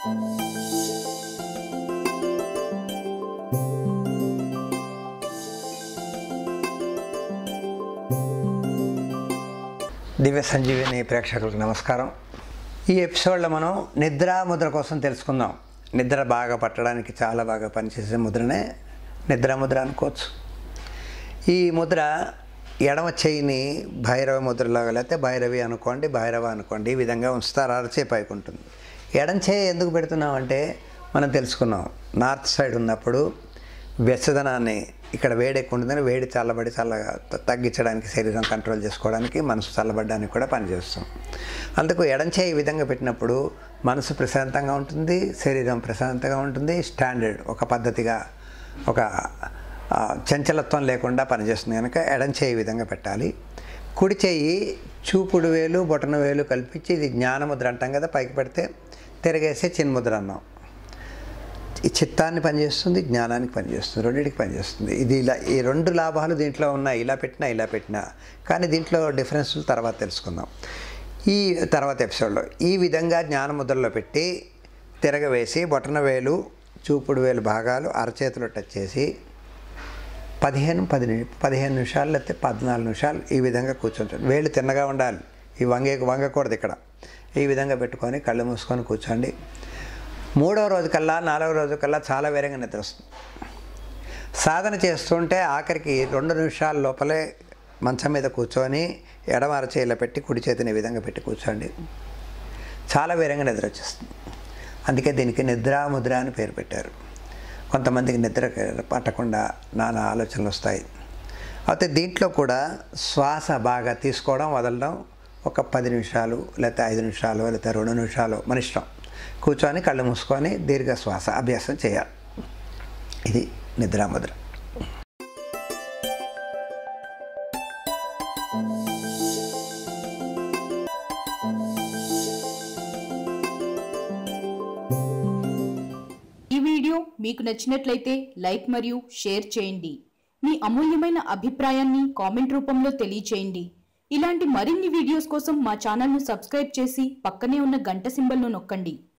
దివ్య సంజీవిని ప్రేక్షకులకు నమస్కారం ఈ ఎపిసోడ్లో మనం నిద్ర ముద్ర కోసం తెలుసుకుందాం నిద్ర బాగా పట్టడానికి చాలా బాగా పనిచేసే ముద్రనే నిద్ర ముద్ర అనుకోవచ్చు ఈ ముద్ర ఎడమ చేయిని భైరవ ముద్రలాగా లేకపోతే భైరవి అనుకోండి భైరవ అనుకోండి ఈ విధంగా ఉంచుతారు అరచే పైకి ఉంటుంది ఎడం చేయి ఎందుకు పెడుతున్నామంటే మనం తెలుసుకున్నాం నార్త్ సైడ్ ఉన్నప్పుడు వెచ్చదనాన్ని ఇక్కడ వేడి ఎక్కువ ఉంటుందని వేడి చల్లబడి చల్లగా త- తగ్గించడానికి శరీరం కంట్రోల్ చేసుకోవడానికి మనసు చల్లబడడానికి కూడా పనిచేస్తాం అందుకు ఎడం చేయి ఈ విధంగా పెట్టినప్పుడు మనసు ప్రశాంతంగా ఉంటుంది శరీరం ప్రశాంతంగా ఉంటుంది స్టాండర్డ్ ఒక పద్ధతిగా ఒక ఆ, చంచలత్వం లేకుండా పనిచేస్తుంది కనుక ఎడం చేయి ఈ విధంగా పెట్టాలి కుడి చేయి చూపుడు వేలు బొటన వేలు కల్పించి ఇది జ్ఞానముద్ర అంటాం కదా పైకి పెడితే తిరగేసే చిన్ముద్ర అన్నాం ఈ చిత్తాన్ని పనిచేస్తుంది జ్ఞానానికి పనిచేస్తుంది రెండింటికి పనిచేస్తుంది ఇది ఇలా ఈ రెండు లాభాలు దీంట్లో ఉన్నాయి ఇలా పెట్టినా ఇలా పెట్టినా కానీ దీంట్లో డిఫరెన్స్లు తర్వాత తెలుసుకుందాం ఈ తర్వాత ఎపిసోడ్లో ఈ విధంగా జ్ఞానముద్రలో పెట్టి తిరగవేసి బొటన వేలు చూపుడు వేలు భాగాలు అరచేతిలో టచ్ చేసి పదిహేను పది ని- పదిహేను నిమిషాలు లేకపోతే పద్నాలుగు నిమిషాలు ఈ విధంగా కూర్చోండి వేళ్ళు తిన్నగా ఉండాలి ఈ వంగే వంగకూడదు ఇక్కడ ఈ విధంగా పెట్టుకొని కళ్ళు మూసుకొని కూర్చోండి మూడవ రోజు కల్లా నాలుగవ రోజు కల్లా చాలా వేరంగా నిద్ర వస్తుంది సాధన చేస్తుంటే ఆఖరికి రెండు నిమిషాల లోపలే మంచం మీద కూర్చొని ఎడమ అరచేయిలో పెట్టి కుడి చేతిని ఈ విధంగా పెట్టి కూర్చోండి చాలా వేరంగా నిద్ర వచ్చేస్తుంది అందుకే దీనికి నిద్రా ముద్ర అని పేరు పెట్టారు కొంతమందికి నిద్ర పట్టకుండా నానా ఆలోచనలు వస్తాయి అయితే దీంట్లో కూడా శ్వాస బాగా తీసుకోవడం వదలడం ఒక పది నిమిషాలు లేకపోతే ఐదు నిమిషాలు లేకపోతే రెండు నిమిషాలు మన ఇష్టం కూర్చొని కళ్ళు మూసుకొని దీర్ఘ శ్వాస అభ్యాసం చేయాలి ఇది నిద్రాముద్ర ఈ వీడియో మీకు నచ్చినట్లయితే లైక్ మరియు షేర్ చేయండి మీ అమూల్యమైన అభిప్రాయాన్ని కామెంట్ రూపంలో తెలియచేయండి ఇలాంటి మరిన్ని వీడియోస్ కోసం మా ఛానల్ను సబ్స్క్రైబ్ చేసి పక్కనే ఉన్న గంట సింబల్ను నొక్కండి